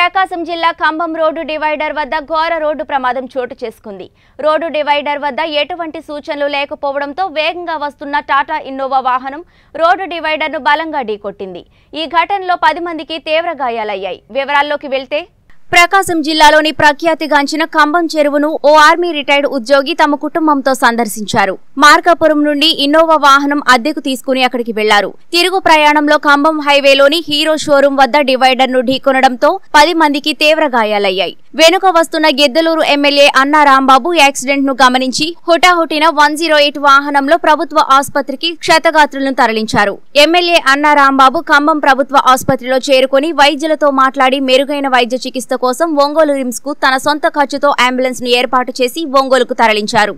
ప్రకాశం జిల్లా Khammam road divider వద్ద ఘోర రోడ్డు ప్రమాదం చోటు చేసుకుంది రోడ్డు డివైడర్ వద్ద ఎటువంటి సూచనలు లేకపోవడంతో వేగంగా వస్తున్న టాటా ఇన్నోవా వాహనం రోడ్డు డివైడర్ను బలంగా ఢీకొట్టింది ఈ ఘటనలో పది మందికి తీవ్ర గాయాలయ్యాయి వివరాల్లోకి వెళ్తే ప్రకాశం జిల్లాలోని ప్రఖ్యాతిగాంచిన ఖమ్మం చెరువును ఓ ఆర్మీ రిటైర్డ్ ఉద్యోగి తమ కుటుంబంతో సందర్శించారు మార్కాపురం నుండి ఇన్నోవా వాహనం అద్దెకు తీసుకుని అక్కడికి వెళ్లారు తిరుగు ప్రయాణంలో ఖమ్మం హైవేలోని హీరో షోరూం వద్ద డివైడర్ ను ఢీకొనడంతో పది మందికి తీవ్ర గాయాలయ్యాయి వెనుక వస్తున్న గెద్దలూరు ఎమ్మెల్యే అన్నా రాంబాబు యాక్సిడెంట్ ను గమనించి హుటాహుటిన వన్ జీరో ఎయిట్ వాహనంలో ప్రభుత్వ ఆసుపత్రికి క్షతగాత్రులను తరలించారు ఎమ్మెల్యే అన్నా రాంబాబు ఖమ్మం ప్రభుత్వ ఆసుపత్రిలో చేరుకుని వైద్యులతో మాట్లాడి మెరుగైన వైద్య చికిత్స కోసం ఒంగోలు రిమ్స్ కు తన సొంత ఖర్చుతో అంబులెన్స్ ను ఏర్పాటు చేసి ఒంగోలుకు తరలించారు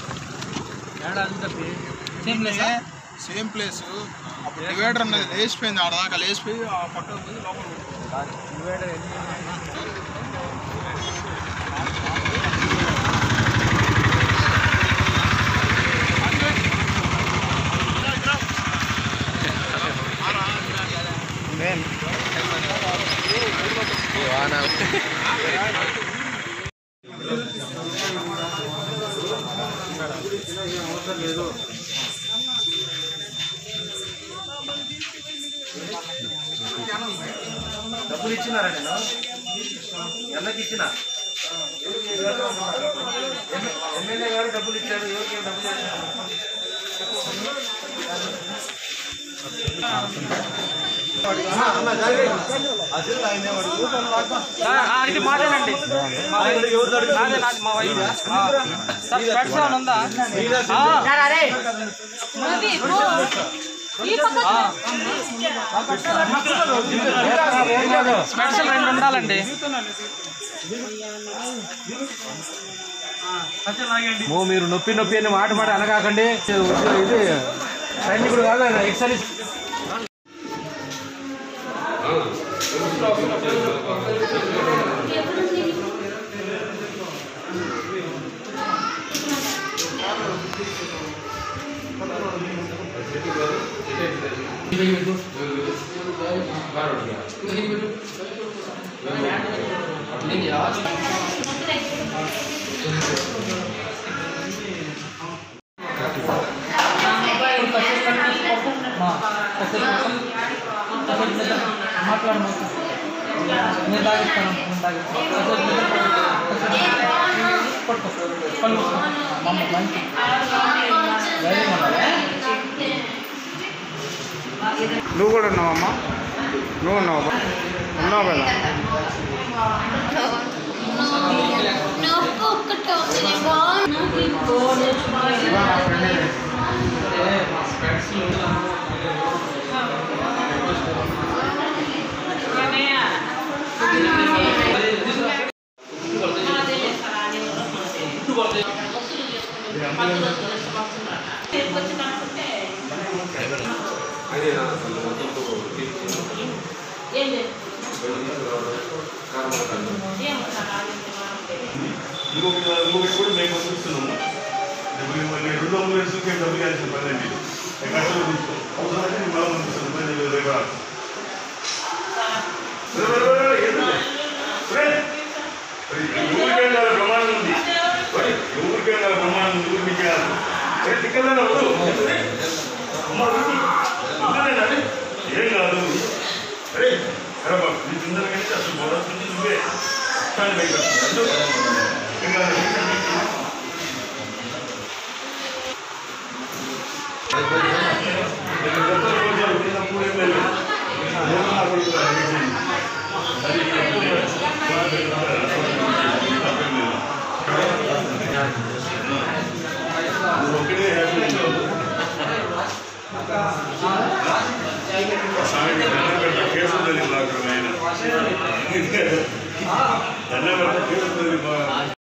సేమ్ ప్లేసా సేమ్ ప్లేస్ అప్పుడు డివైడర్ అన్నది లేచిపోయింది ఆడ దాకా లేచిపోయి ఆ పక్కన పోయి లోపల డబ్బులు ఇచ్చినారా నేను ఎన్నకి ఇచ్చిన ఎమ్మెల్యే గారు డబ్బులు ఇచ్చారు ఎవరికి ఏం డబ్బులు ఇచ్చారు ఇది మాదేనండి నాదే నాది మా వైఫ్ సార్ స్పెట్స్ ఏమైనా ఉందా ఆ. ఆ. స్పెట్స్ రెండు ఉండాలండి మో మీరు నొప్పి నొప్పి అని మాట మాట అనగాకండి ఇది సైనికుడు కాదు ఆయన ఎక్సైజ్ మాట్లాడు నేను తాగిస్తాను నేను తాగిస్తాను పట్టుకో కళ్ళు మూసుకో. మమ్మ మంచి ధైర్యం ఉండాలి నువ్వు కూడా ఉన్నావమ్మా నువ్వు ఉన్నావు ఉన్నావు కదా నొప్పి ఒక్కటే వస్తుంది బాగుంది ఇంకొక ఇంకొకటి కూడా మేము పంపిస్తున్నాము డబ్బులు మళ్ళీ రెండు అంబులెన్స్కి డబ్బులు ఇవ్వాల్సిన పని అండి కష్టం చూసుకో అవసరమైతే మేము మళ్ళీ పంపిస్తాం ఇబ్బంది లేదు రేపు రా. రే, రే, రే, రే, ఏంటండి? రే. మరి ఎవరికైనా కాదు ప్రమాణం ఉంది మరి ఎవరికైనా కాదు ప్రమాణం ఉంది ఊరికి చేయాలి రే, టిక్కెట్లన్నా వద్దు. అమ్మ, ఊరికి. వద్దులేనా? ఏం కాదు అరే అరే బాబు నీ కింద కంటే అసలు బోధస్తుంది నువ్వే కానీ బయట ఇంకా ఒకటే హ్యాపీ స్వామి దండం పెడతా కేసు ఉందని నాకు ఆయన దండం పెడతా కేసు ఉందని